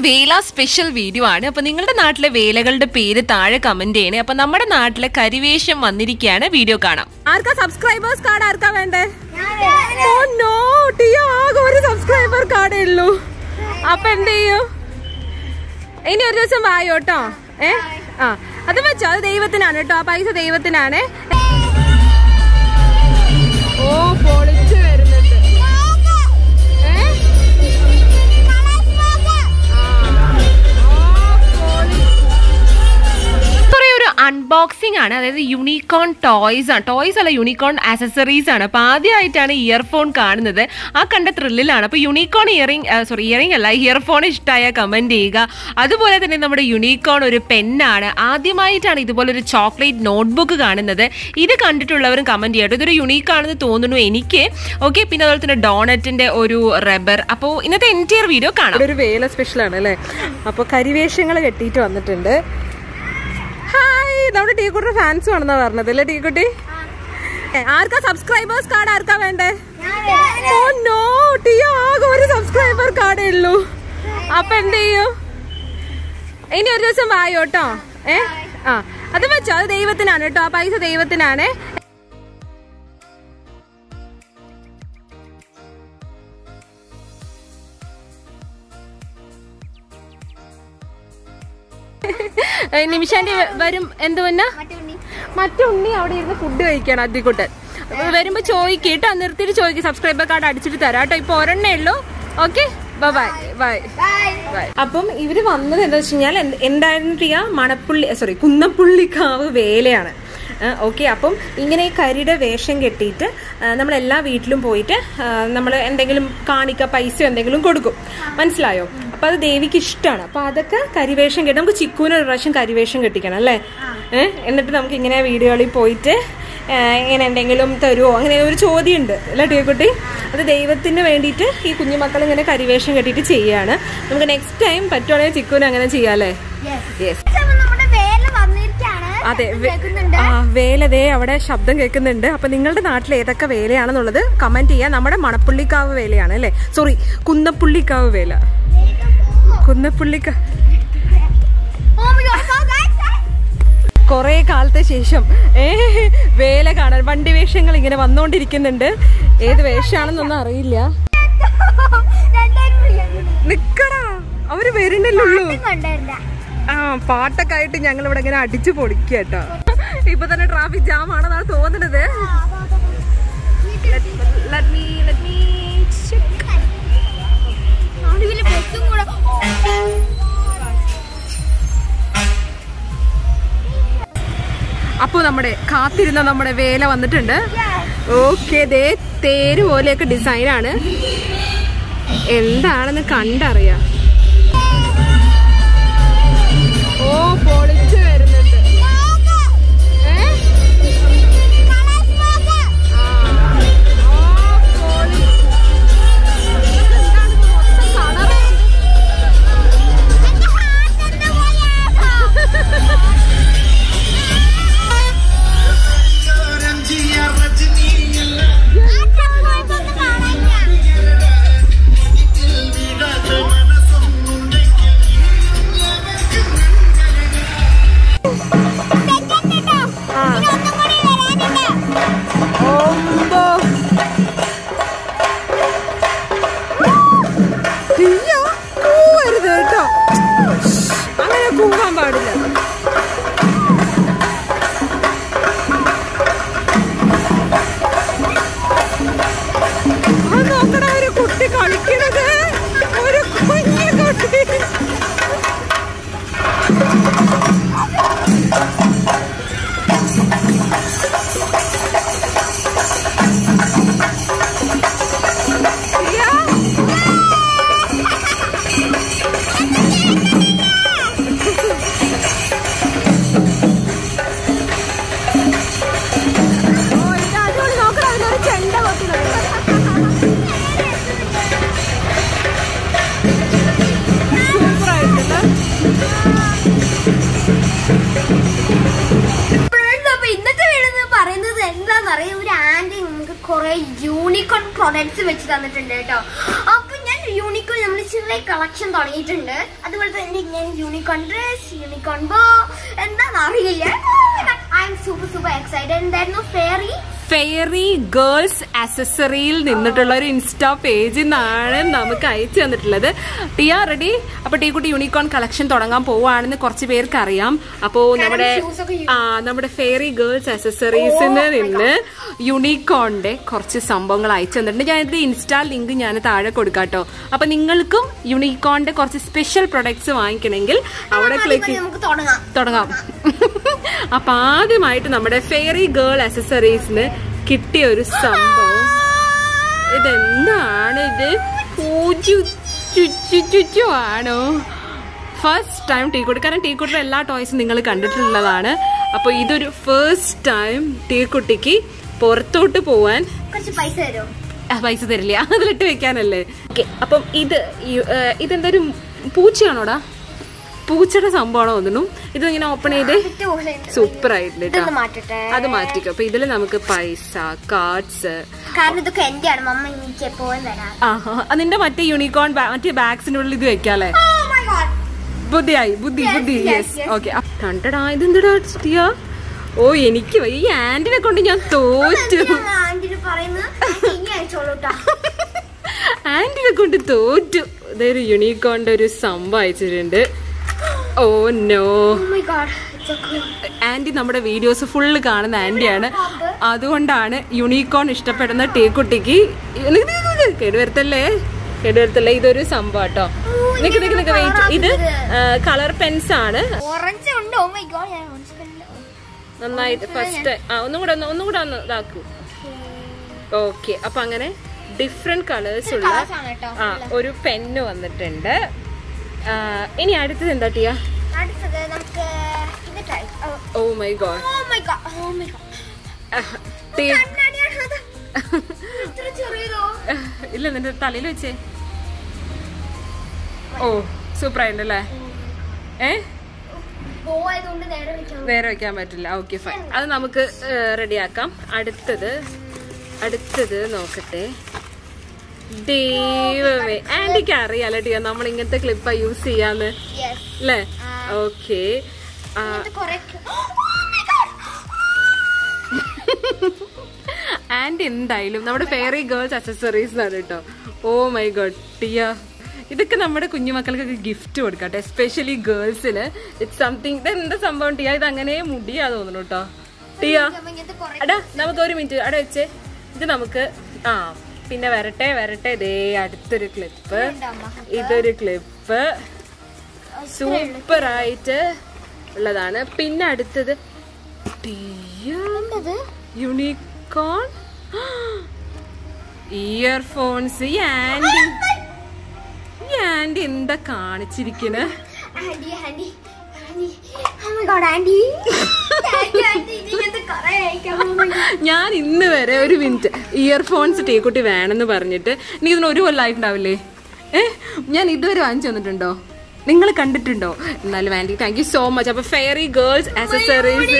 വേല special video ആണ് അപ്പൊ നിങ്ങളുടെ നാട്ടിലെ വേലകളുടെ പേര് താഴെ കമന്റ് ചെയ്യണേ അപ്പൊ നമ്മുടെ നാട്ടിലെ കരിവേഷം വന്നിരിക്കുകയാണ് വീഡിയോ കാണാം ആർക്കാ സബ്സ്ക്രൈബേഴ്സ് കാർഡ് ആർക്കാ വേണ്ടേ ഓ നോ ടിയ ആകെ ഒരു സബ്സ്ക്രൈബർ കാർഡേ ഉള്ളൂ അപ്പൊ എന്ത് ചെയ്യൂ ഇനി ഒരു ദിവസം വായോ കേട്ടോ ഏ ആ അത് വെച്ചോ അത് ദൈവത്തിനാണ് കേട്ടോ ആ പൈസ ദൈവത്തിനാണ് ഓ പൊളിച്ചു വരുന്നുണ്ട് ഏ? ആ. ഓ, പൊളി. കുറെ ഒരു അൺബോക്സിംഗ് ആണ് അതായത് യൂണിക്കോൺ ടോയ്സ് ആണ് ടോയ്സ് അല്ല യൂണിക്കോൺ ആക്സസറീസ് ആണ് അപ്പൊ ആദ്യമായിട്ടാണ് ഇയർഫോൺ കാണുന്നത് ആ കണ്ട ത്രില്ലിലാണ് അപ്പൊ യൂണിക്കോൺ ഇയറിംഗ് സോറി ഇയറിംഗ് അല്ല ഇയർഫോൺ ഇഷ്ടമായ കമന്റ് ചെയ്യുക അതുപോലെ തന്നെ നമ്മുടെ യൂണിക്കോൺ ഒരു പെന്നാണ് ആദ്യമായിട്ടാണ് ഇതുപോലെ ഒരു ചോക്ലേറ്റ് നോട്ട്ബുക്ക് കാണുന്നത് ഇത് കണ്ടിട്ടുള്ളവരും കമന്റ് ചെയ്യട്ടെ ഇതൊരു യുണീക്ക് ആണെന്ന് തോന്നുന്നു എനിക്ക് ഓക്കെ പിന്നെ അതുപോലെ തന്നെ ഡോണറ്റിന്റെ ഒരു റബ്ബർ അപ്പോൾ ഇന്നത്തെ എൻറ്റിയർ വീഡിയോ കാണാം ഇവിടെ ഒരു വേല സ്പെഷ്യൽ ആണ് അല്ലേ അപ്പൊ കരിവേഷങ്ങൾ കെട്ടിയിട്ട് വന്നിട്ടുണ്ട് ഹായ് നമ്മുടെ ടീക്കുട്ടിയുടെ ഫാൻസ് ആണെന്നാ പറഞ്ഞത് അല്ലേ ടീക്കുട്ടി ഏ, ആർക്കാ സബ്സ്ക്രൈബേഴ്സ് കാർഡ് ആർക്കാ വേണ്ടേ ഓ നോ ടിയ ആകെ ഒരു സബ്സ്ക്രൈബർ കാർഡേ ഉള്ളൂ അപ്പൊ എന്ത് ചെയ്യൂ ഇനി ഒരു ദിവസം വായോ കേട്ടോ ഏ ആ അത് വെച്ചോ അത് ദൈവത്തിനാണ് കേട്ടോ ആ പൈസ ദൈവത്തിനാണ് ഏ, നിമിഷാന്റെ വ- വരും എന്ത് പിന്നെ മറ്റുണ്ണി അവിടെ ഇരുന്ന് ഫുഡ് കഴിക്കണം അധികുട്ടൻ അപ്പൊ വരുമ്പോ ചോദിക്കും കേട്ടോ നിർത്തിയിട്ട് ചോദിക്കും സബ്സ്ക്രൈബർ കാർഡ് അടിച്ചിട്ട് തരാം കേട്ടോ ഇപ്പൊ ഒരെണ്ണേ ഉള്ളൂ ഓക്കെ ബൈ ബൈ ബൈ അപ്പം ഇവര് വന്നത് എന്താ വെച്ച് കഴിഞ്ഞാൽ എന്ത്- എന്തായിരുന്നു പ്രിയ മണപ്പുള്ളി സോറി കുന്നപ്പുള്ളിക്കാവ് വേലയാണ് ഓക്കെ അപ്പം ഇങ്ങനെ ഈ കരിയുടെ വേഷം കെട്ടിയിട്ട് ആ, നമ്മൾ എല്ലാ വീട്ടിലും പോയിട്ട് നമ്മൾ എന്തെങ്കിലും കാണിക്ക പൈസ എന്തെങ്കിലും കൊടുക്കും മനസ്സിലായോ അപ്പൊ അത് ദേവിക്ക് ഇഷ്ടമാണ് അപ്പൊ അതൊക്കെ കരിവേഷം കെട്ടി നമുക്ക് ചിക്കൂന് ഒരു പ്രാവശ്യം കരിവേഷം കെട്ടിക്കണം അല്ലേ ഏഹ് എന്നിട്ട് നമുക്ക് ഇങ്ങനെ വീടുകളിൽ പോയിട്ട് ആ, ഇങ്ങനെ എന്തെങ്കിലും തരുമോ അങ്ങനെ ഒരു ചോദ്യമുണ്ട് അല്ലേ ടീക്കുട്ടി അത് ദൈവത്തിന് വേണ്ടിയിട്ട് ഈ കുഞ്ഞുമക്കൾ ഇങ്ങനെ കരിവേഷം കെട്ടിയിട്ട് ചെയ്യാണ് നമുക്ക് നെക്സ്റ്റ് ടൈം പറ്റുവാണെങ്കിൽ ചിക്കൂന് അങ്ങനെ ചെയ്യാം അല്ലേ യെസ് നമ്മുടെ വേല വന്നിരിക്കാണ് അതെ വേ- കേൾക്കുന്നുണ്ട് ആ വേലതേ അവിടെ ശബ്ദം കേൾക്കുന്നുണ്ട് അപ്പൊ നിങ്ങളുടെ നാട്ടിൽ ഏതൊക്കെ വേലയാണെന്നുള്ളത് കമന്റ് ചെയ്യാം നമ്മുടെ മണപ്പുള്ളിക്കാവ് വേലയാണ് അല്ലേ സോറി കുന്നപ്പുള്ളിക്കാവ് വേല കുന്നപ്പുള്ളിക്ക Oh my God, so guys, guys. കൊറേ കാലത്തെ ശേഷം ഏ വേല കാണാൻ വണ്ടി വേഷങ്ങൾ ഇങ്ങനെ വന്നോണ്ടിരിക്കുന്നുണ്ട് ഏത് വേഷാണെന്നൊന്നും അറിയില്ല രണ്ടായിരം വിളിയാണ്. നിക്കടാ അവര് വരുന്നില്ലുള്ളൂ പാട്ടും കൊണ്ടുവരണ്ട. ആ പാട്ടൊക്കെ ആയിട്ട് ഞങ്ങൾ ഇവിടെ ഇങ്ങനെ അടിച്ചു പൊളിക്കുക കേട്ടോ ഇപ്പൊ തന്നെ ട്രാഫിക് ജാം ആണെന്നാണ് തോന്നുന്നത് Let me, let me check. അവിടെ വലിയ ബസ്സും കൂടെ അപ്പൊ നമ്മുടെ കാത്തിരുന്ന നമ്മുടെ വേല വന്നിട്ടുണ്ട് ഓക്കെ ദേ തേര് പോലെയൊക്കെ ഡിസൈൻ ആണ് എന്താണെന്ന് കണ്ടറിയാം ഓ പൊളിച്ചു വരുന്നുണ്ട് ഏ? ആ. ഓ, പൊളി. ഇതെന്താണ് ഇത് മൊത്തം colour? ആ. ഒമ്പോ. തീയ, കൂവരുത് കേട്ടോ അങ്ങനെ കൂവാൻ പാടില്ല ആ നോക്കടാ ഒരു കുട്ടി കളിക്കണത് ഒരു കുഞ്ഞു കുട്ടി തീയ, ഓ, ഇത് അടിപൊളി. നോക്കടാ, അതിലൊരു ചെണ്ട കൊത്തുന്നത്. സൂപ്പറായിട്ടുണ്ട് Friends, അപ്പൊ ഇന്നത്തെ വീഡിയോ എന്ന് പറയുന്നത് എന്താണെന്നറിയാം ഒരു ആന്റി നമുക്ക് കുറെ യൂണിക്കോൺ പ്രൊഡക്ട്സ് വെച്ച് തന്നിട്ടുണ്ട് കേട്ടോ അപ്പൊ ഞാൻ യൂണിക്കോൺ നമ്മൾ കുറെ കളക്ഷൻ തുടങ്ങിയിട്ടുണ്ട് അതുപോലെ തന്നെ ഞാൻ യൂണിക്കോൺ ഡ്രസ് യൂണിക്കോൺ ബോ എന്താന്ന് അറിയില്ല I am super super excited എന്തായിരുന്നു ഫെയറി ഫെയറി ഗേൾസ് അസസറിയിൽ നിന്നിട്ടുള്ള ഒരു ഇൻസ്റ്റാ പേജിൽ നിന്നാണ് നമുക്ക് അയച്ചു തന്നിട്ടുള്ളത് ടിയ റെഡി അപ്പൊ ടീക്കുട്ടി യൂണിക്കോൺ കളക്ഷൻ തുടങ്ങാൻ പോവാണെന്ന് കുറച്ച് പേർക്ക് അറിയാം അപ്പോ നമ്മുടെ shoes ഒക്കെ ആ നമ്മുടെ ഫെയറി ഗേൾസ് അസസറീസിന് നിന്ന് യൂണിക്കോണിന്റെ കുറച്ച് സംഭവങ്ങൾ അയച്ചു തന്നിട്ടുണ്ട് ഞാൻ ഇതിന്റെ ഇൻസ്റ്റാ ലിങ്ക് ഞാൻ താഴെ കൊടുക്കാട്ടോ അപ്പൊ നിങ്ങൾക്കും യൂണിക്കോണിന്റെ കുറച്ച് സ്പെഷ്യൽ പ്രൊഡക്ട്സ് വാങ്ങിക്കണമെങ്കിൽ അവിടെ ക്ലിക്ക് നമുക്ക് തുടങ്ങാം തുടങ്ങാം അപ്പൊ ആദ്യമായിട്ട് നമ്മുടെ ഫെയറി ഗേൾ അസസറീസിന് കിട്ടിയ ഒരു സംഭവം ഇതെന്താണ് ഇത് പൂജു ചുച്ചു ചുച്ചു ആണോ ഫസ്റ്റ് ടൈം ടീ കുട്ടി കാരണം ടീ കുട്ടിയുടെ എല്ലാ ടോയ്സും നിങ്ങൾ കണ്ടിട്ടുള്ളതാണ് അപ്പൊ ഇതൊരു ഫസ്റ്റ് ടൈം ടീ കുട്ടിക്ക് പുറത്തോട്ട് പോവാൻ കുറച്ച് പൈസ തരുമോ ആ, പൈസ തരില്ല അതിലിട്ട് വെക്കാനല്ലേ ഓക്കെ അപ്പം ഇത് ഈ- ഏ, ഇതെന്തൊരു പൂച്ചയാണോടാ പൂച്ചയുടെ സംഭവമാണോ തോന്നുന്നു ഇത് ഇങ്ങനെ ഓപ്പൺ ചെയ്ത് സൂപ്പർ ആയിട്ടുണ്ട് കേട്ടോ ഇതൊന്ന് മാറ്റട്ടെ അത് മാറ്റിക്കോ അപ്പൊ ഇതില് നമുക്ക് പൈസ കാർഡ്സ് കാരണം ഇതൊക്കെ എന്റെയാണ് മമ്മ എനിക്ക് എപ്പോഴും തരാം ആ നിന്റെ മറ്റേ യൂണിക്കോൺ മറ്റേ ബാഗ്സിന്റെ ഉള്ളിൽ ഇത് വെക്കാല്ലേ Oh my God. ബുദ്ധിയായി ബുദ്ധി Yes, ബുദ്ധി yes, യെസ് yes. ഓക്കെ കണ്ടടാ ഇതെന്താ സ്റ്റിയ ഓ എനിക്ക് വയ്യ. ഈ ആന്റിനെ കൊണ്ട് ഞാൻ തോറ്റു എന്തിനാ ആന്റിന് പറയുന്നത് എനിക്ക് ഇനി അയച്ചോളൂ ട്ടാ. ആന്റിനെ കൊണ്ട് തോറ്റു ഇതൊരു യൂണിക്കോണിന്റെ ഒരു സംഭവം അയച്ചിട്ടുണ്ട് oh no Oh my God. It's so cool. Anti നമ്മുടെ വീഡിയോസ് ഫുള്ള് കാണുന്ന ആന്റിയാണ് അതുകൊണ്ടാണ് യൂണിക്കോൺ ഇഷ്ടപ്പെടുന്ന ടീക്കുട്ടിക്ക് കേടുവരുത്തല്ലേ കേടുവരുത്തല്ലേ ഇതൊരു സംഭവം കേട്ടോ നിക്ക് നിക്ക് നിക്ക് വെയിറ്റ് ഇത് കളർ പെൻസ് ആണ് Orange ഉണ്ട് Oh my God. ഞാൻ orange കണ്ടില്ല. നന്നായിട്ട് ഫസ്റ്റ് ആ ഒന്നും കൂടെ ഒന്ന് ഒന്നും കൂടെ ഒന്ന് ഇതാക്കൂ ഓക്കെ അപ്പൊ അങ്ങനെ ഡിഫറെന്റ് കളേഴ്സ് ഉള്ള Colours ആണ് കേട്ടോ. ആ ഒരു പെന്ന് വന്നിട്ടുണ്ട് ആ, ഇനി അടുത്തത് എന്താ ടിയ അടുത്തത് നമുക്ക് ഇത് try. Oh. Oh my God Oh my God. Oh my God. കണ്ണാടിയാണ് അത്. ഇത്ര ചെറിയതോ ഇല്ല നിന്റെ തലയിൽ വെച്ചേ ഓ സൂപ്പർ ആയിട്ടുണ്ടല്ലേ ഏ ബോ ആയതുകൊണ്ട് നേരെ വെക്കാം നേരെ വെക്കാൻ പറ്റില്ല ഓക്കെ ഫൈൻ അത് നമുക്ക് റെഡിയാക്കാം അടുത്തത് അടുത്തത് നോക്കട്ടെ ദൈവമേ ആന്റിക്ക് അറിയാലോ ടിയ നമ്മൾ ഇങ്ങനത്തെ ക്ലിപ്പാ യൂസ് ചെയ്യാന്ന് യെസ് അല്ലേ ഓക്കെ ഇത് കുറെ Oh my God. ആന്റി എന്തായാലും നമ്മുടെ ഫെയറി ഗേൾസ് അക്സസറീസ് ആണ് കേട്ടോ ഓ മൈ ഗോഡ് ടിയ ഇതൊക്കെ നമ്മുടെ കുഞ്ഞുമക്കൾക്കൊക്കെ ഗിഫ്റ്റ് കൊടുക്കട്ടെ എസ്പെഷ്യലി ഗേൾസിന് ഇറ്റ്സ് സംതിങ് ഇത് എന്താ സംഭവം ടിയ ഇത് അങ്ങനെ മുടിയാ തോന്നുന്നു കേട്ടോ ടിയ ഇങ്ങനത്തെ കുറെ അടാ നമുക്ക് ഒരു മിനിറ്റ് അവിടെ വെച്ച് ഇത് നമുക്ക് ആ പിന്നെ വരട്ടെ വരട്ടെ ദേ അടുത്തൊരു ക്ലിപ്പ് ഇതൊരു ക്ലിപ്പ് സൂപ്പർ ആയിട്ട് ഉള്ളതാണ് പിന്നെ അടുത്തത് എന്തത് യൂണിക്കോൺ ഇയർഫോൺസ് ഈ ആന്റി ഈ ആന്റി എന്താ കാണിച്ചിരിക്കണ് aunty aunty aunty Oh my God, aunty aunty aunty ഇത് ഇങ്ങനത്തെ കുറെ അയക്കാം Oh my God. ഞാൻ ഇന്ന് വരെ ഒരു മിനിറ്റ് ഇയർഫോൺസ് ടീക്കുട്ടി വേണമെന്ന് പറഞ്ഞിട്ട് എനിക്ക് ഇതിന് ഒരു കൊല്ലമായിട്ടുണ്ടാവില്ലേ ഏ ഞാൻ ഇതുവരെ വാങ്ങിച്ചു തന്നിട്ടുണ്ടോ നിങ്ങൾ കണ്ടിട്ടുണ്ടോ എന്നാലും aunty thank you so much അപ്പൊ fairy girls accessories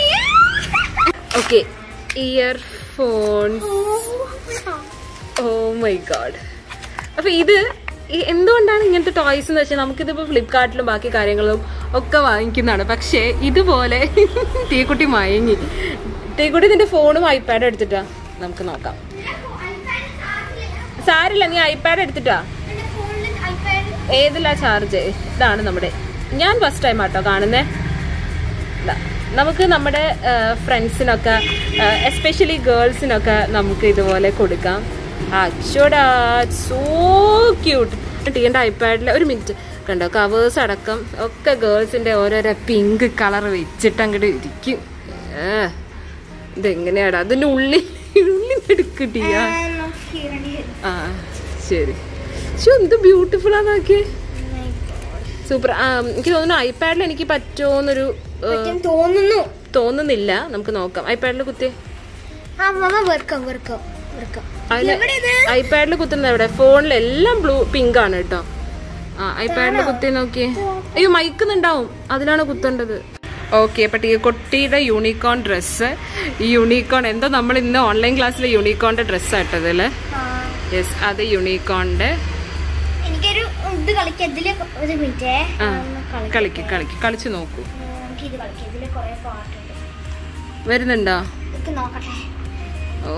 okay earphones oh my God അപ്പൊ ഇത് ഈ എന്തുകൊണ്ടാണ് ഇങ്ങനത്തെ ടോയ്സ് എന്ന് വെച്ചാൽ നമുക്കിതിപ്പോ ഫ്ലിപ്കാർട്ടിലും ബാക്കി കാര്യങ്ങളും ഒക്കെ വാങ്ങിക്കുന്നതാണ് പക്ഷേ ഇതുപോലെ തീക്കുട്ടി മയങ്ങി തീക്കുട്ടി നിന്റെ ഫോണും ഐപാഡും എടുത്തിട്ടാ നമുക്ക് നോക്കാം സാരില്ല നീ ഐപാഡ് എടുത്തിട്ടാ എന്റെ ഫോണിൽ ഐപാഡ് ഏതിലാ ചാർജ് ഇതാണ് നമ്മുടെ ഞാൻ ഫസ്റ്റ് ടൈം ആട്ടോ കാണുന്നേ ദാ, നമുക്ക് നമ്മുടെ ഫ്രണ്ട്സിനൊക്കെ എസ്പെഷ്യലി ഗേൾസിനൊക്കെ നമുക്ക് ഇതുപോലെ കൊടുക്കാം അച്ചോടാ സോ ക്യൂട്ട് ടീൻ്റെ ഐപാഡിൽ ഒരു മിനിറ്റ് കണ്ടോ കവേഴ്സ് അടക്കം ഒക്കെ ഗേൾസിന്റെ ഓരോരോ പിങ്ക് കളർ വെച്ചിട്ട് അങ്ങോട്ട് ഇരിക്കും ഏ, ഇതെങ്ങനെയാടാ അതിന്റെ ഉള്ളിൽ ഉള്ളിൽ എടുക്കിട്ടിയാ ആ ശരി ശോ എന്ത് ബ്യൂട്ടിഫുൾ ആണാക്കിയേ സൂപ്പർ എനിക്ക് തോന്നുന്നു ഐപാഡിൽ എനിക്ക് പറ്റുമോന്നൊരു ഏ, തോന്നുന്നു തോന്നുന്നില്ല നമുക്ക് നോക്കാം ഐപാഡിൽ കുത്തി ആ മമ്മ വെറുക്കാം വെറുക്കാം വെറുക്കാം അതില് എവിടെ ഇത്? ഐപാഡിൽ കുത്തുന്നത് എവിടെ ഫോണിൽ എല്ലാം ബ്ലൂ പിങ്ക് ആണ് കേട്ടോ ആ ഐപാഡിൽ കുത്തി നോക്കിയേ അയ്യോ മയക്കുന്നുണ്ടാവും അതിലാണ് കുത്തേണ്ടത് ഓക്കെ അപ്പൊ ഈ കുട്ടിയുടെ യൂണിക്കോൺ ഡ്രസ്സ് ഈ യൂണിക്കോൺ എന്തോ നമ്മൾ ഇന്ന് ഓൺലൈൻ ക്ലാസ്സിൽ യൂണിക്കോണിന്റെ ഡ്രസ്സ് ഇട്ടത് അല്ലേ യെസ് അത് യൂണിക്കോണിന്റെ എനിക്കൊരു ഇത് കളിക്കാം ഇതില് ഒരു മിനിറ്റ് ആ കളിക്ക് കളിക്ക് കളിച്ചു നോക്കൂ നമുക്ക് ഇത് കളിക്കാം ഇതില് കൊറേ പാട്ടുണ്ട് വരുന്നുണ്ടോ ഇത് നോക്കട്ടെ ഓ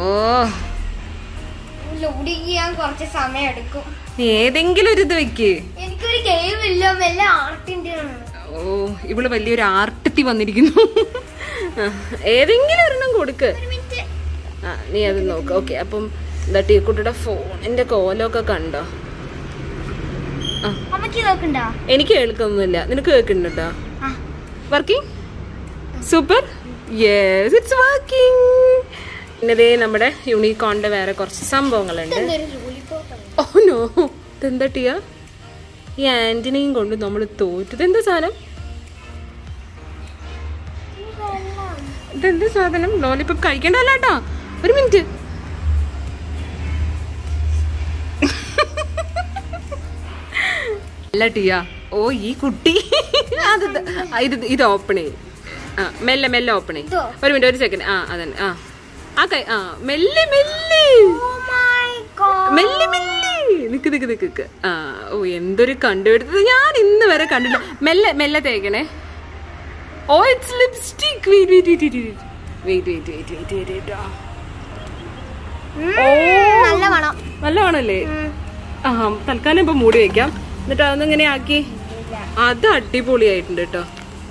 ലോഡ് ചെയ്യാൻ കുറച്ച് സമയം എടുക്കും നീ ഏതെങ്കിലും ഒരു ഇത് വെക്ക് എനിക്കൊരു ഗെയിം ഇല്ല വല്ല ആർട്ടിന്റെ ആണ് ഓ ഇവള് വലിയൊരു ആർട്ടിത്തി വന്നിരിക്കുന്നു ആ, ഏതെങ്കിലും ഒരെണ്ണം കൊടുക്ക് ഒരു മിനിറ്റ് ആ നീ അത് നോക്ക് ഓക്കെ അപ്പം എന്താ ടീക്കുട്ടിയുടെ ഫോണിന്റെ കോലമൊക്കെ കണ്ടോ ആ അമ്മക്ക് നോക്കണ്ടോ എനിക്ക് കേൾക്കൊന്നുമില്ല നിനക്ക് കേൾക്കുന്നുണ്ടോ ആ working super yes it's working പിന്നെ ദേ നമ്മുടെ യൂണിക്കോണിന്റെ വേറെ കുറച്ച് സംഭവങ്ങളുണ്ട് ഇതൊരു ലോലിപോപ്പ് ഓ നോ ഇതെന്താ ടിയ ഈ ആന്റിനെയും കൊണ്ട് നമ്മൾ തോറ്റു ഇതെന്താ സാധനം ഇതെന്താ സാധനം ലോലിപ്പോപ്പ് കഴിക്കണ്ടല്ലോ കേട്ടോ ഒരു മിനിറ്റ് അല്ല ടിയ ഓ ഈ കുട്ടി അത് ഇത്- ആ, ഇത് ഇത് ഓപ്പൺ ചെയ്യും ആ മെല്ലെ മെല്ലെ ഓപ്പൺ ചെയ്യും ഇതോ? ഒരു മിനിറ്റ് ഒരു സെക്കൻഡ് ആ അതന്നെ ആ ആ കൈ ആ മെല്ലെ മെല്ലെ ഓ മൈ ഗോഡ് മെല്ലെ മെല്ലെ നിക്ക് നിക്ക് നിക്ക് നിക്ക് ആ ഓ എന്തൊരു കണ്ടുപിടുത്തത് ഞാൻ ഇന്ന് വരെ കണ്ടില്ല മെല്ലെ മെല്ലെ തേക്കണേ oh it's lipstick wait wait wait wait wait wait wait wait wait ആ നല്ല മണം നല്ലതാണല്ലേ ആ തൽക്കാലം ഇപ്പൊ മൂടി വെക്കാം എന്നിട്ട് അതൊന്ന് ഇങ്ങനെ ആക്കി അത് അടിപൊളിയായിട്ടുണ്ട് കേട്ടോ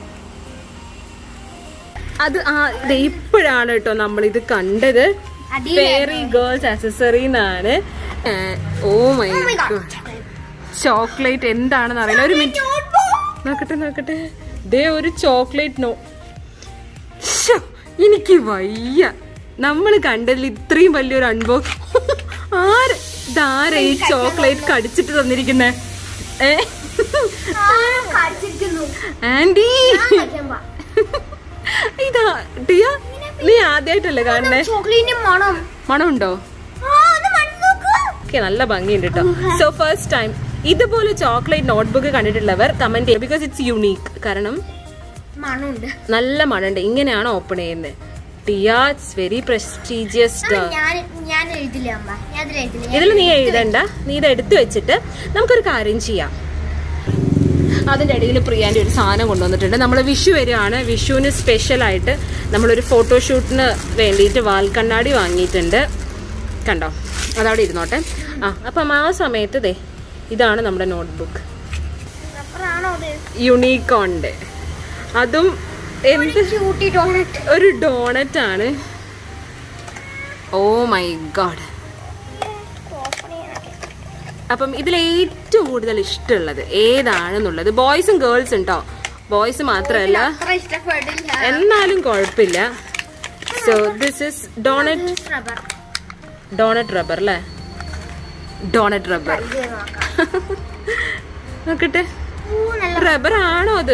അത് ആ ദേ ഇപ്പോഴാണ് കേട്ടോ നമ്മൾ ഇത് കണ്ടത് ഫെയറി ഗേൾസ് അക്സസറി എന്നാണ് ഓ മൈ ഗോഡ് ചോക്ലേറ്റ് എന്താണെന്ന് അറിയില്ല ഒരു മിനിറ്റ് നോക്കട്ടെ നോക്കട്ടെ ദേ ഒരു ചോക്ലേറ്റ് നോ ശ്ശോ, എനിക്ക് വയ്യ നമ്മൾ കണ്ടതിൽ ഇത്രയും വലിയൊരു അൺബോക്സ് ആര് ഇതാരാ ഈ ചോക്ലേറ്റ് കടിച്ചിട്ട് തന്നിരിക്കുന്നേ ഏ കാണിച്ചിരിക്കുന്നു ആന്റി കഴിക്കാൻ പാ. ഇതാ ടിയ നീ ആദ്യമായിട്ടല്ലേ കാണുന്നേ ചോക്ലേറ്റിന്റെ മണം മണമുണ്ടോ ആ, ഒന്ന് മണം നോക്ക്. ഓക്കെ നല്ല ഭംഗിയുണ്ട് കേട്ടോ സോ ഫസ്റ്റ് ടൈം ഇതുപോലെ ചോക്ലേറ്റ് നോട്ട്ബുക്ക് കണ്ടിട്ടുള്ളവർ കമന്റ് ചെയ്യുക ബിക്കോസ് ഇറ്റ്സ് യുണീക്ക് കാരണം മണമുണ്ട് നല്ല മണുണ്ട് ഇങ്ങനെയാണ് ഓപ്പൺ ചെയ്യുന്നത് ടിയ ഇറ്റ്സ് വെരി പ്രസ്റ്റീജിയസ് ആ, ഞാൻ ഞാൻ എഴുതില്ല അമ്മ ഞാൻ അതിൽ എഴുതില്ല ഇതിൽ നീ എഴുതണ്ട നീ ഇത് എടുത്തു വെച്ചിട്ട് നമുക്കൊരു കാര്യം ചെയ്യാം അതിൻ്റെ ഇടയിൽ പ്രിയാൻ്റെ ഒരു സാധനം കൊണ്ടുവന്നിട്ടുണ്ട് നമ്മൾ വിഷു വരികയാണ് വിഷുവിന് സ്പെഷ്യലായിട്ട് നമ്മളൊരു ഫോട്ടോഷൂട്ടിന് വേണ്ടിയിട്ട് വാൽക്കണ്ണാടി വാങ്ങിയിട്ടുണ്ട് കണ്ടോ അതവിടെ ഇരുന്നോട്ടെ ആ അപ്പം ആ സമയത്ത് ദേ ഇതാണ് നമ്മുടെ നോട്ട്ബുക്ക് അപ്പറാണോ അത് യുണീക്കോണിൻ്റെ അതും എന്ത് ക്യൂട്ടി ഡോണറ്റ് ഒരു ഡോണറ്റ് ആണ് ഓ മൈ ഗോഡ് അപ്പം ഇതിൽ ഏറ്റവും കൂടുതൽ ഇഷ്ടമുള്ളത് ഏതാണെന്നുള്ളത് ബോയ്സും ഗേൾസും ഉണ്ടോ ബോയ്സ് മാത്രമല്ല അത്ര ഇഷ്ടപ്പെടില്ല എന്നാലും കുഴപ്പമില്ല so this is donut rubber donut rubber അല്ലേ ഡോണറ്റ് റബ്ബർ ഇത് നോക്കാം നോക്കട്ടെ ഊ, നല്ല റബ്ബർ ആണോ അത്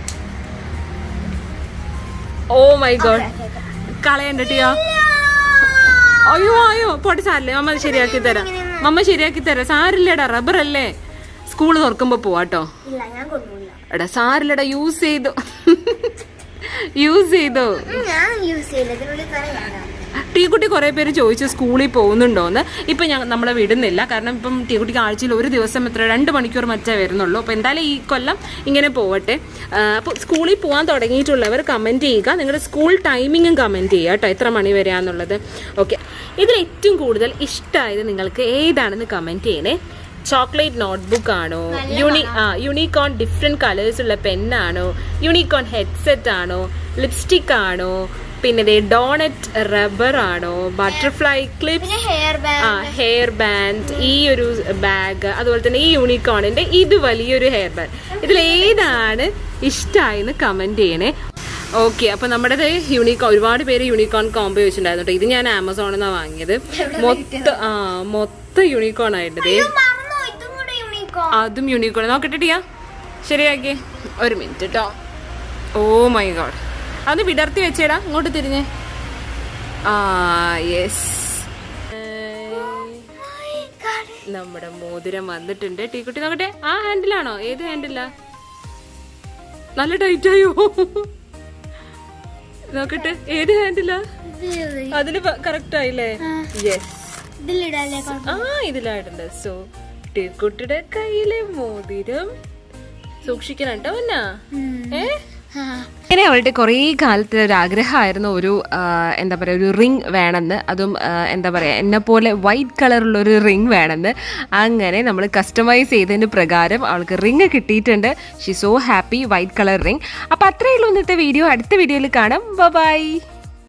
ഓ മൈ ഗോഡ് കളയണ്ടിയോ അയ്യോ അയ്യോ പോട്ടെ സാരില്ലേ മമ്മ അത് ശരിയാക്കി തരാം മമ്മ ശരിയാക്കി തരാം സാരില്ലടാ റബ്ബർ അല്ലേ സ്കൂള് തുറക്കുമ്പോ പോവാട്ടോ ഇല്ല ഞാൻ കൊണ്ടുപോയില്ല എടാ സാരില്ലടാ യൂസ് ചെയ്തു യൂസ് ചെയ്തോ ഉം, ഞാൻ യൂസ് ചെയ്യില്ല ഇതിനുള്ളിൽ തന്നെ ഞാൻ ടീക്കുട്ടി കുറെ പേര് ചോദിച്ചു സ്കൂളിൽ പോകുന്നുണ്ടോന്ന് ഇപ്പൊ ഞാൻ നമ്മളെ വിടുന്നില്ല കാരണം ഇപ്പം ടീക്കുട്ടിക്ക് ആഴ്ചയിൽ ഒരു ദിവസം എത്ര രണ്ട് മണിക്കൂർ മറ്റേ വരുന്നുള്ളൂ അപ്പൊ എന്തായാലും ഈ കൊല്ലം ഇങ്ങനെ പോവട്ടെ അപ്പോൾ സ്കൂളിൽ പോകാൻ തുടങ്ങിയിട്ടുള്ളവർ കമന്റ് ചെയ്യുക നിങ്ങളുടെ സ്കൂൾ ടൈമിങ്ങും കമന്റ് ചെയ്യുക കേട്ടോ എത്ര മണി വരെയാന്നുള്ളത് ഓക്കെ ഇതിൽ ഏറ്റവും കൂടുതൽ ഇഷ്ടമായത് നിങ്ങൾക്ക് ഏതാണെന്ന് കമന്റ് ചെയ്യണേ ചോക്ലേറ്റ് നോട്ട്ബുക്ക് ആണോ യൂണി ആ യൂണിക്കോൺ ഡിഫറെന്റ് കളേഴ്സ് ഉള്ള പെന്നാണോ യൂണിക്കോൺ ഹെഡ്സെറ്റ് ആണോ ലിപ്സ്റ്റിക് ആണോ പിന്നെ ദേ ഡോണറ്റ് റബ്ബർ ആണോ ബട്ടർഫ്ലൈ ക്ലിപ്സ് പിന്നെ ഹെയർ ആ ബാൻഡ് ഹെയർ ബാൻഡ് ഈ ഒരു ബാഗ് അതുപോലെ തന്നെ ഈ യൂണിക്കോണിന്റെ ഇത് വലിയൊരു ഹെയർ ബാൻഡ് ഇതിൽ ഏതാണ് ഇഷ്ടമായെന്ന് കമന്റ് ചെയ്യണേ ഓക്കെ അപ്പൊ നമ്മുടെ യൂണിക്കോൺ ഒരുപാട് പേര് യൂണിക്കോൺ കോംബോ വെച്ചിട്ടുണ്ടായിരുന്നു കേട്ടോ ഇത് ഞാൻ ആമസോണിൽ നിന്നാണ് വാങ്ങിയത് മൊത്തം ആ മൊത്തം യൂണിക്കോൺ ആയിട്ട് ദേ മറന്നോ ഇതും കൂടെ യൂണിക്കോ അതും യൂണിക്കോൺ നോക്കട്ടെ ടിയാ ശരിയാക്കി ഒരു മിനിറ്റ് കേട്ടോ ഓ മൈ ഗോഡ് അത് വിടർത്തി വെച്ചേടാ ഇങ്ങോട്ട് തിരിഞ്ഞേ ആ യെസ് നമ്മുടെ മോതിരം വന്നിട്ടുണ്ട് ടീക്കുട്ടി നോക്കട്ടെ ആ ഹാൻഡിലാണോ ഏത് ഹാൻഡിലാ നല്ല ടൈറ്റ് ആയോ നോക്കട്ടെ ഏത് ഹാൻഡിലാ അതില് കറക്റ്റ് ആയില്ലേ യെസ് ഇതിലിടാല്ലേ ആ ഇതിലായിട്ടുണ്ട് സോ അട്ടിക്കുട്ടിയുടെ കയ്യിലെ മോതിരം സൂക്ഷിക്കണം കേട്ടോ എന്നാ ഏ ഇങ്ങനെ അവളുടെ കുറേ കാലത്തെ ഒരു ആഗ്രഹമായിരുന്നു ഒരു ആ, എന്താ പറയുക ഒരു റിങ് വേണമെന്ന് അതും ആ, എന്താ പറയുക എന്നെ പോലെ വൈറ്റ് കളറുള്ള ഒരു റിങ് വേണമെന്ന് അങ്ങനെ നമ്മൾ കസ്റ്റമൈസ് ചെയ്തതിന് പ്രകാരം അവൾക്ക് റിങ് കിട്ടിയിട്ടുണ്ട് she so happy white colour ring അപ്പോൾ അത്രയേ ഉള്ളൂ ഇന്നത്തെ വീഡിയോ അടുത്ത വീഡിയോയിൽ കാണാം ബൈ